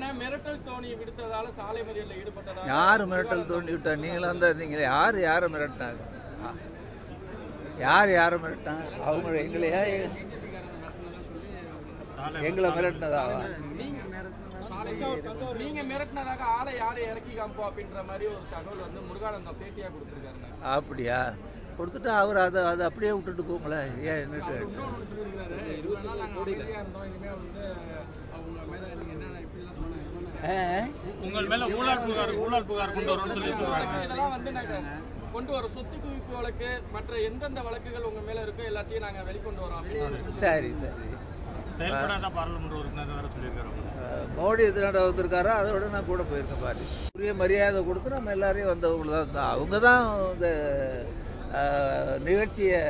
என்னன்னா மிரட்டல் தோணி விடுத்ததால சாலை மறியல்ல ஈடுபட்டதா யார் மிரட்டல் தோண்டி விட்டா நீங்களாம் தான் இருந்தீங்களே யார் யாரை மிரட்டினாங்க ஆ. யார் யாரை மிரட்டினாங்க அவங்க எங்களையா எங்களை மிரட்டினதாவா நீங்க மிரட்டினதாக ஆளை யாரை இறக்கி காம்போ அப்படின்ற மாதிரி ஒரு தகவல் வந்து முருகானந்தம் பேட்டியா கொடுத்துருக்காருங்க அப்படியா கொடுத்துட்டு அவர் அதை அதை அப்படியே விட்டுட்டு போங்களேன் ஏன் என்னட்டு ஆ? உங்கள் மேல ஊழல் புகார் ஊழல் புகார் கொண்டு வரும்னு சொல்லி சொல்றாங்க இதெல்லாம் வந்து நாங்க கொண்டு வரோம் சொத்து குவிப்பு வழக்கு மற்ற எந்தெந்த வழக்குகள் உங்க மேல இருக்கோ எல்லாத்தையும் நாங்க வெளிக்கொண்டு வரோம் அப்படின்னு சரி சரி செயல்படாத பாராளுமன்ற உறுப்பினர் வேற சொல்லியிருக்காரு அஹ், மோடி எத்தனை வந்திருக்காரோ அதை விட நான் கூட போயிருக்கேன் பாரு உரிய மரியாதை கொடுத்து நம்ம எல்லாரையும் வந்தவங்க தான் இருந்தா. அவங்க தான் இந்த அஹ், நிகழ்ச்சியை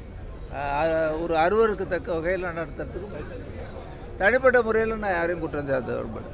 அஹ், ஒரு அறுவருக்கு தக்க வகையில் நடத்துறதுக்கு முயற்சி தனிப்பட்ட முறையில் நான் யாரையும் குற்றம் சாத்த விரும்பல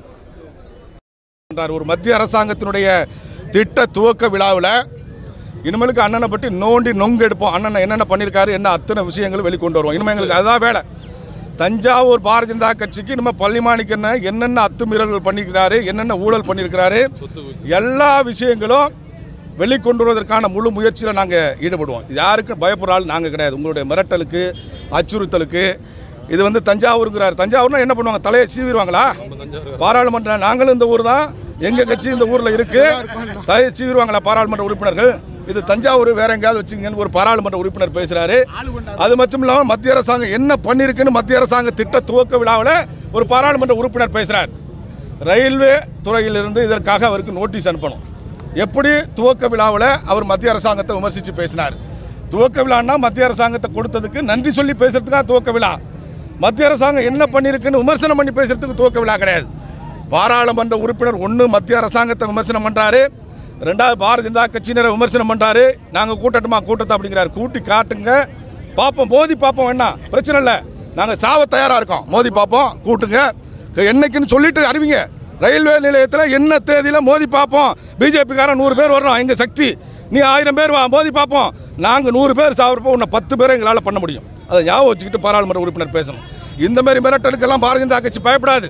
என்றார் ஒரு மத்திய அரசாங்கத்தினுடைய திட்ட துவக்க விழாவில் இனிமேலுக்கு அண்ணனை பற்றி நோண்டி நொங்கு எடுப்போம் அண்ணன் என்னென்ன பண்ணியிருக்காரு என்ன அத்தனை விஷயங்களும் வெளிக்கொண்டு வருவோம் இனிமேல் எங்களுக்கு அதுதான் வேலை தஞ்சாவூர் பாரதிய ஜனதா கட்சிக்கு இனிமேல் பள்ளிமாணிக்கண்ண என்னென்ன அத்துமீறல்கள் பண்ணியிருக்கிறாரு என்னென்ன ஊழல் பண்ணியிருக்கிறாரு எல்லா விஷயங்களும் வெளிக்கொண்டு வருவதற்கான முழு முயற்சியில் நாங்கள் ஈடுபடுவோம் இது யாருக்கும் பயப்படுற ஆள் நாங்கள் கிடையாது உங்களுடைய மிரட்டலுக்கு அச்சுறுத்தலுக்கு இது வந்து தஞ்சாவூருங்கிறார் தஞ்சாவூர்னா என்ன பண்ணுவாங்க தலையை சீவிடுவாங்களா பாராளுமன்ற நாங்களும் இந்த ஊர் தான் எங்கள் கட்சி இந்த ஊரில் இருக்கு தலையை சீவிடுவாங்களா பாராளுமன்ற உறுப்பினர்கள் இது தஞ்சாவூர் வேற எங்கேயாவது வச்சுங்கன்னு ஒரு பாராளுமன்ற உறுப்பினர் பேசுறாரு அது மட்டும் இல்லாமல் மத்திய அரசாங்கம் என்ன பண்ணியிருக்குன்னு மத்திய அரசாங்க திட்ட துவக்க விழாவில் ஒரு பாராளுமன்ற உறுப்பினர் பேசுறார் ரயில்வே துறையிலிருந்து இதற்காக அவருக்கு நோட்டீஸ் அனுப்பணும் எப்படி துவக்க விழாவில் அவர் மத்திய அரசாங்கத்தை விமர்சித்து பேசினார் துவக்க விழான்னா மத்திய அரசாங்கத்தை கொடுத்ததுக்கு நன்றி சொல்லி பேசுறதுக்காக துவக்க விழா மத்திய அரசாங்கம் என்ன பண்ணியிருக்குன்னு விமர்சனம் பண்ணி பேசுறதுக்கு துவக்க விழா கிடையாது பாராளுமன்ற உறுப்பினர் ஒன்று மத்திய அரசாங்கத்தை விமர்சனம் பண்ணுறாரு ரெண்டாவது பாரதிய ஜனதா கட்சியினரை விமர்சனம் பண்ணுறாரு நாங்கள் கூட்டட்டுமா கூட்டத்தை அப்படிங்கிறாரு கூட்டி காட்டுங்க பார்ப்போம் மோதி பார்ப்போம் என்ன பிரச்சனை இல்லை நாங்கள் சாவ தயாராக இருக்கோம் மோதி பார்ப்போம் கூட்டுங்க என்னைக்குன்னு சொல்லிட்டு அறிவிங்க ரயில்வே நிலையத்தில் என்ன தேதியில் மோதி பார்ப்போம் பிஜேபிக்காரன் நூறு பேர் வர்றோம் எங்கள் சக்தி நீ ஆயிரம் பேர் வா மோதி பார்ப்போம் நாங்கள் நூறு பேர் சாவறப்போ உன்னை பத்து பேரை எங்களால் பண்ண முடியும் அதை ஞாபகம் வச்சுக்கிட்டு பாராளுமன்ற உறுப்பினர் பேசணும் இந்த மாதிரி மிரட்டலுக்கெல்லாம் பாரதிய ஜனதா கட்சி பயப்படாது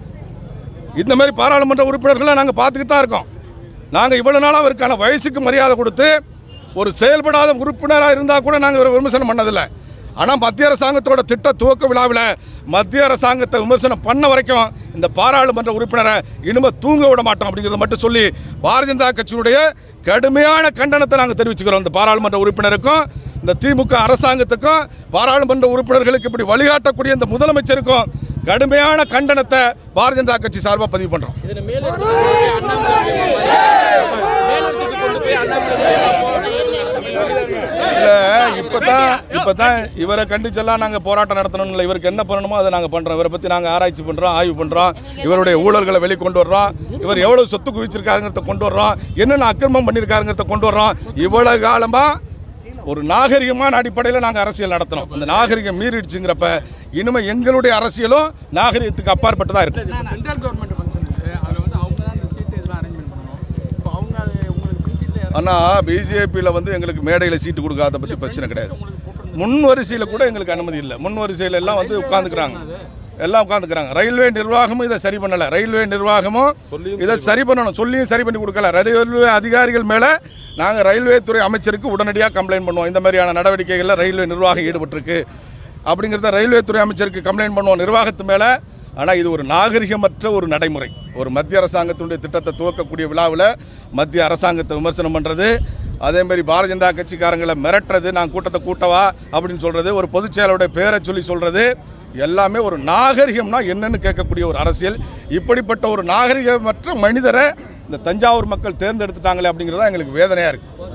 இந்த மாதிரி பாராளுமன்ற உறுப்பினர்களை நாங்கள் பார்த்துக்கிட்டு தான் இருக்கோம் நாங்கள் இவ்வளோ நாளாக அவருக்கான வயசுக்கு மரியாதை கொடுத்து ஒரு செயல்படாத உறுப்பினராக இருந்தால் கூட நாங்கள் இவரை விமர்சனம் பண்ணதில்லை ஆனால் மத்திய அரசாங்கத்தோட திட்ட துவக்க விழாவில் மத்திய அரசாங்கத்தை விமர்சனம் பண்ண வரைக்கும் இந்த பாராளுமன்ற உறுப்பினரை இனிமேல் தூங்க விட மாட்டோம் அப்படிங்கிறத மட்டும் சொல்லி பாரதிய ஜனதா கட்சியினுடைய கடுமையான கண்டனத்தை நாங்கள் தெரிவிச்சுக்கிறோம் இந்த பாராளுமன்ற உறுப்பினருக்கும் இந்த திமுக அரசாங்கத்துக்கும் பாராளுமன்ற உறுப்பினர்களுக்கு இப்படி வழிகாட்டக்கூடிய இந்த முதலமைச்சருக்கும் கடுமையான கண்டனத்தை பாரதிய ஜனதா கட்சி சார்பாக பதிவு பண்ணுறோம் இதுல மேல மேலத்துக்கு கொண்டு போய் அண்ணாமலை இல்ல இப்பதான் இப்பதான் இவரை கண்டிச்செல்லாம் நாங்க போராட்டம் நடத்தணும் இல்லை இவருக்கு என்ன பண்ணணுமோ அதை நாங்க பண்றோம் இவரை பத்தி நாங்க ஆராய்ச்சி பண்றோம் ஆய்வு பண்றோம் இவருடைய ஊழல்களை வெளிக்கொண்டு வர்றோம் இவர் எவ்வளவு சொத்து குவிச்சிருக்காருங்கிறத கொண்டு வர்றோம் என்னென்ன அக்கிரமம் பண்ணியிருக்காருங்கிறத கொண்டு வர்றோம் இவ்வளவு காலமா ஒரு நாகரிகமான அடிப்படையில் நாங்கள் அரசியல் நடத்துறோம் அந்த நாகரிகம் மீறிடுச்சுங்கிறப்ப இனிமே எங்களுடைய அரசியலும் நாகரிகத்துக்கு அப்பாற்பட்டு தான் இருக்கும் சென்ட்ரல் கவர்மெண்ட் ஃபங்க்ஷன் இருக்கு அதுல வந்து அவங்க தான் அந்த சீட் இதெல்லாம் அரேஞ்ச்மெண்ட் பண்ணணும் இப்போ அவங்க அது உங்களுக்கு பிரிச்சுட்டு ஆனால் பிஜேபியில் வந்து எங்களுக்கு மேடையில் சீட்டு கொடுக்காத பற்றி பிரச்சனை கிடையாது முன் வரிசையில் கூட எங்களுக்கு அனுமதி இல்லை முன் வரிசையில் எல்லாம் வந்து உட்காந்துக்கிறாங்க எல்லாம் உட்காந்துக்கிறாங்க ரயில்வே நிர்வாகமும் இதை சரி பண்ணலை ரயில்வே நிர்வாகமும் இதை சரி பண்ணணும் சொல்லியும் சரி பண்ணி கொடுக்கல ரயில்வே அதிகாரிகள் மேலே நாங்கள் ரயில்வே துறை அமைச்சருக்கு உடனடியாக கம்ப்ளைண்ட் பண்ணுவோம் இந்த மாதிரியான நடவடிக்கைகளில் ரயில்வே நிர்வாகம் ஈடுபட்டிருக்கு அப்படிங்கிறத ரயில்வே துறை அமைச்சருக்கு கம்ப்ளைண்ட் பண்ணுவோம் நிர்வாகத்து மேலே ஆனால் இது ஒரு நாகரிகமற்ற ஒரு நடைமுறை ஒரு மத்திய அரசாங்கத்தினுடைய திட்டத்தை துவக்கக்கூடிய விழாவில் மத்திய அரசாங்கத்தை விமர்சனம் பண்ணுறது அதேமாதிரி பாரதிய ஜனதா கட்சிக்காரங்களை மிரட்டுறது நான் கூட்டத்தை கூட்டவா அப்படின்னு சொல்கிறது ஒரு பொதுச் செயலருடைய பேரை சொல்லி சொல்கிறது எல்லாமே ஒரு நாகரிகம்னா என்னன்னு கேட்கக்கூடிய ஒரு அரசியல் இப்படிப்பட்ட ஒரு நாகரிகமற்ற மனிதரை இந்த தஞ்சாவூர் மக்கள் தேர்ந்தெடுத்துட்டாங்களே அப்படிங்கிறது தான் எங்களுக்கு வேதனையாக இருக்குது